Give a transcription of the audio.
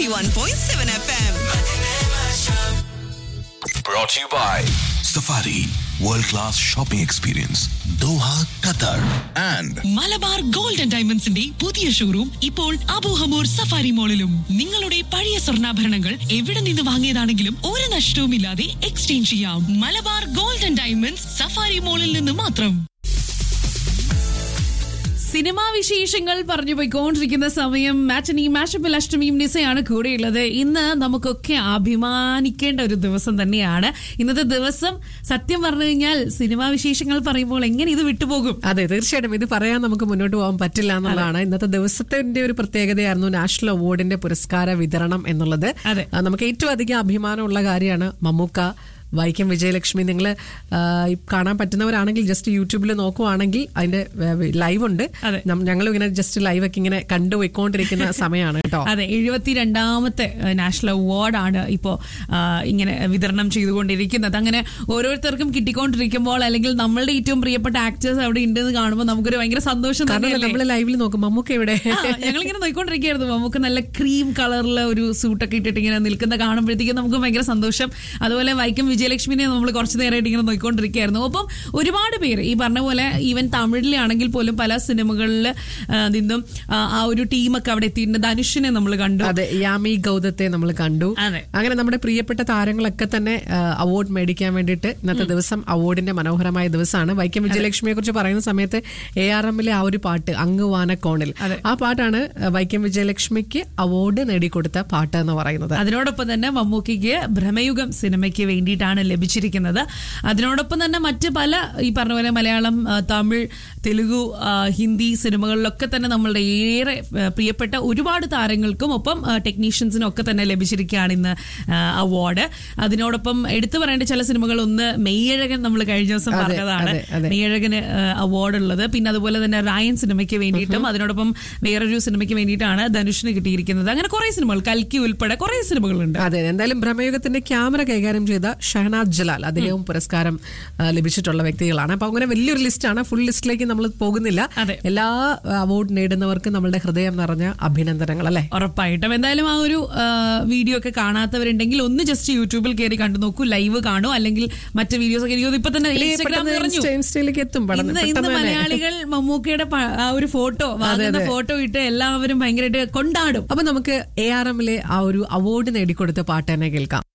91.7 FM. Brought to you by Safari World Class Shopping Experience Doha, Qatar and Malabar gold and ഡയമണ്ട്സിന്റെ പുതിയ showroom ഇപ്പോൾ Abu Hamour safari മോളിലും നിങ്ങളുടെ പഴയ സ്വർണ്ണാഭരണങ്ങൾ എവിടെ നിന്ന് വാങ്ങിയതാണെങ്കിലും ഒരു നഷ്ടവുമില്ലാതെ എക്സ്ചേഞ്ച് ചെയ്യാം Malabar gold and diamonds safari മോളിൽ നിന്ന് മാത്രം സിനിമാ വിശേഷങ്ങൾ പറഞ്ഞു പോയിക്കൊണ്ടിരിക്കുന്ന സമയം മാറ്റനി മാഷപ്പിൽ അഷ്ടമിയും നിസയാണ് കൂടെയുള്ളത് ഇന്ന് നമുക്കൊക്കെ അഭിമാനിക്കേണ്ട ഒരു ദിവസം തന്നെയാണ് ഇന്നത്തെ ദിവസം സത്യം പറഞ്ഞു കഴിഞ്ഞാൽ സിനിമാ വിശേഷങ്ങൾ പറയുമ്പോൾ എങ്ങനെ ഇത് വിട്ടുപോകും അതെ തീർച്ചയായിട്ടും ഇത് പറയാൻ നമുക്ക് മുന്നോട്ട് പോകാൻ പറ്റില്ല എന്നുള്ളതാണ് ഇന്നത്തെ ദിവസത്തിന്റെ ഒരു പ്രത്യേകതയായിരുന്നു നാഷണൽ അവാർഡിന്റെ പുരസ്കാര വിതരണം എന്നുള്ളത് അതെ. ആ, നമുക്ക് ഏറ്റവും അധികം അഭിമാനമുള്ള കാര്യമാണ് മമ്മൂക്ക വൈക്കം വിജയലക്ഷ്മി നിങ്ങൾ കാണാൻ പറ്റുന്നവരാണെങ്കിൽ ജസ്റ്റ് യൂട്യൂബിൽ നോക്കുവാണെങ്കിൽ അതിന്റെ ലൈവ് ഉണ്ട് അതെ. ഞങ്ങൾ ഇങ്ങനെ ജസ്റ്റ് ലൈവ് ഒക്കെ ഇങ്ങനെ കണ്ടുപോയിക്കൊണ്ടിരിക്കുന്ന സമയമാണ് കേട്ടോ അതെ എഴുപത്തിരണ്ടാമത്തെ ഏഹ്, നാഷണൽ അവാർഡാണ് ഇപ്പോൾ ഇങ്ങനെ വിതരണം ചെയ്തുകൊണ്ടിരിക്കുന്നത് അങ്ങനെ ഓരോരുത്തർക്കും കിട്ടിക്കൊണ്ടിരിക്കുമ്പോൾ അല്ലെങ്കിൽ നമ്മളുടെ ഏറ്റവും പ്രിയപ്പെട്ട ആക്ടേഴ്സ് അവിടെ ഉണ്ടെന്ന് കാണുമ്പോൾ നമുക്കൊരു ഭയങ്കര സന്തോഷം കാരണം തന്നെയല്ലേ? നമ്മൾ ലൈവിൽ നോക്കും മമ്മൂക്ക ഇവിടെ ആ, ഞങ്ങളിങ്ങനെ നോക്കിക്കൊണ്ടിരിക്കുകയായിരുന്നു നമുക്ക് നല്ല ക്രീം കളറിലെ ഒരു സൂട്ടൊക്കെ ഇട്ടിട്ട് ഇങ്ങനെ നിൽക്കുന്ന കാണുമ്പോഴത്തേക്കും നമുക്ക് ഭയങ്കര സന്തോഷം അതുപോലെ വൈക്കം വിജയലക്ഷ്മിനെ നമ്മൾ കുറച്ച് നേരമായിട്ട് ഇങ്ങനെ നോക്കിക്കൊണ്ടിരിക്കുകയായിരുന്നു അപ്പം ഒരുപാട് പേര് ഈ പറഞ്ഞ പോലെ ഈവൻ തമിഴിലാണെങ്കിൽ പോലും പല സിനിമകളിൽ നിന്നും ആ, ആ ഒരു ടീമൊക്കെ അവിടെ എത്തിയിട്ടുണ്ട് ധനുഷിനെ നമ്മൾ കണ്ടു അതെ യാമി ഗൗതത്തെ നമ്മൾ കണ്ടു അതെ. അങ്ങനെ നമ്മുടെ പ്രിയപ്പെട്ട താരങ്ങളൊക്കെ തന്നെ അവാർഡ് മേടിക്കാൻ വേണ്ടിയിട്ട് ഇന്നത്തെ ദിവസം അവാർഡിന്റെ മനോഹരമായ ദിവസമാണ് വൈക്കം വിജയലക്ഷ്മിയെ കുറിച്ച് പറയുന്ന സമയത്ത് എ ആർ എമ്മിലെ ആ ഒരു പാട്ട് അങ്ങ് വാനക്കോണിൽ അതെ. ആ പാട്ടാണ് വൈക്കം വിജയലക്ഷ്മിക്ക് അവാർഡ് നേടിക്കൊടുത്ത പാട്ട് എന്ന് പറയുന്നത് അതിനോടൊപ്പം തന്നെ മമ്മൂക്കിക്ക് ഭ്രമയുഗം സിനിമയ്ക്ക് വേണ്ടിയിട്ടാണ് ലഭിച്ചിരിക്കുന്നത് അതിനോടൊപ്പം തന്നെ മറ്റ് പല ഈ പറഞ്ഞ പോലെ മലയാളം ആ, തമിഴ് തെലുഗു ആ, ഹിന്ദി സിനിമകളിലൊക്കെ തന്നെ നമ്മളുടെ ഏറെ ആ, പ്രിയപ്പെട്ട ഒരുപാട് താരങ്ങൾക്കും ഒപ്പം ടെക്നീഷ്യൻസിനും ഒക്കെ തന്നെ ലഭിച്ചിരിക്കുകയാണ് ഇന്ന് ആ, അവാർഡ് അതിനോടൊപ്പം എടുത്തു പറയേണ്ട ചില സിനിമകൾ ഒന്ന് മെയ്യഴകൻ നമ്മൾ കഴിഞ്ഞ ദിവസം അതെ, പറഞ്ഞതാണ് അതെ, അതെ. മെയ്യഴകന് അവാർഡ് ഉള്ളത് പിന്നെ അതുപോലെ തന്നെ റയൻ സിനിമയ്ക്ക് വേണ്ടിയിട്ടും അതിനോടൊപ്പം വേറൊരു സിനിമയ്ക്ക് വേണ്ടിയിട്ടാണ് ധനുഷിന് കിട്ടിയിരിക്കുന്നത് അങ്ങനെ കുറെ സിനിമകൾ കൽക്കി ഉൾപ്പെടെ കുറെ സിനിമകളുണ്ട് അതെ എന്തായാലും ഭ്രമയുഗത്തിന്റെ ക്യാമറ കൈകാര്യം ചെയ്ത ഷഹനാദ് ജലാൽ അദ്ദേഹവും പുരസ്കാരം ആ, ലഭിച്ചിട്ടുള്ള വ്യക്തികളാണ് അപ്പൊ അങ്ങനെ വലിയൊരു ലിസ്റ്റാണ് ഫുൾ ലിസ്റ്റിലേക്ക് നമ്മൾ പോകുന്നില്ല അതെ. എല്ലാ അവാർഡ് നേടുന്നവർക്ക് നമ്മളുടെ ഹൃദയം നിറഞ്ഞ അഭിനന്ദനങ്ങൾ അല്ലെ ഉറപ്പായിട്ടും എന്തായാലും ആ ഒരു ആ, വീഡിയോ ഒക്കെ കാണാത്തവരുണ്ടെങ്കിൽ ഒന്ന് ജസ്റ്റ് യൂട്യൂബിൽ കയറി കണ്ടു നോക്കൂ ലൈവ് കാണൂ അല്ലെങ്കിൽ മറ്റ് വീഡിയോസ് ഒക്കെ എനിക്ക് ഇപ്പൊ തന്നെ ഇൻസ്റ്റാഗ്രാം നിറഞ്ഞു ഇൻസ്റ്റയിലേക്ക് എത്തും പെട്ടെന്ന് ഇന്ന് ഇന്ന് പെട്ടെന്ന് തന്നെ. മലയാളികൾ മമ്മൂക്കയുടെ പ- ആ ഒരു ഫോട്ടോ വാങ്ങുന്ന അതെ. ഫോട്ടോ ഇട്ട് എല്ലാവരും ഭയങ്കരമായിട്ട് കൊണ്ടാടും അപ്പൊ നമുക്ക് എ ആർ എമ്മിലെ ആ ഒരു അവാർഡ് നേടിക്കൊടുത്ത പാട്ട് തന്നെ കേൾക്കാം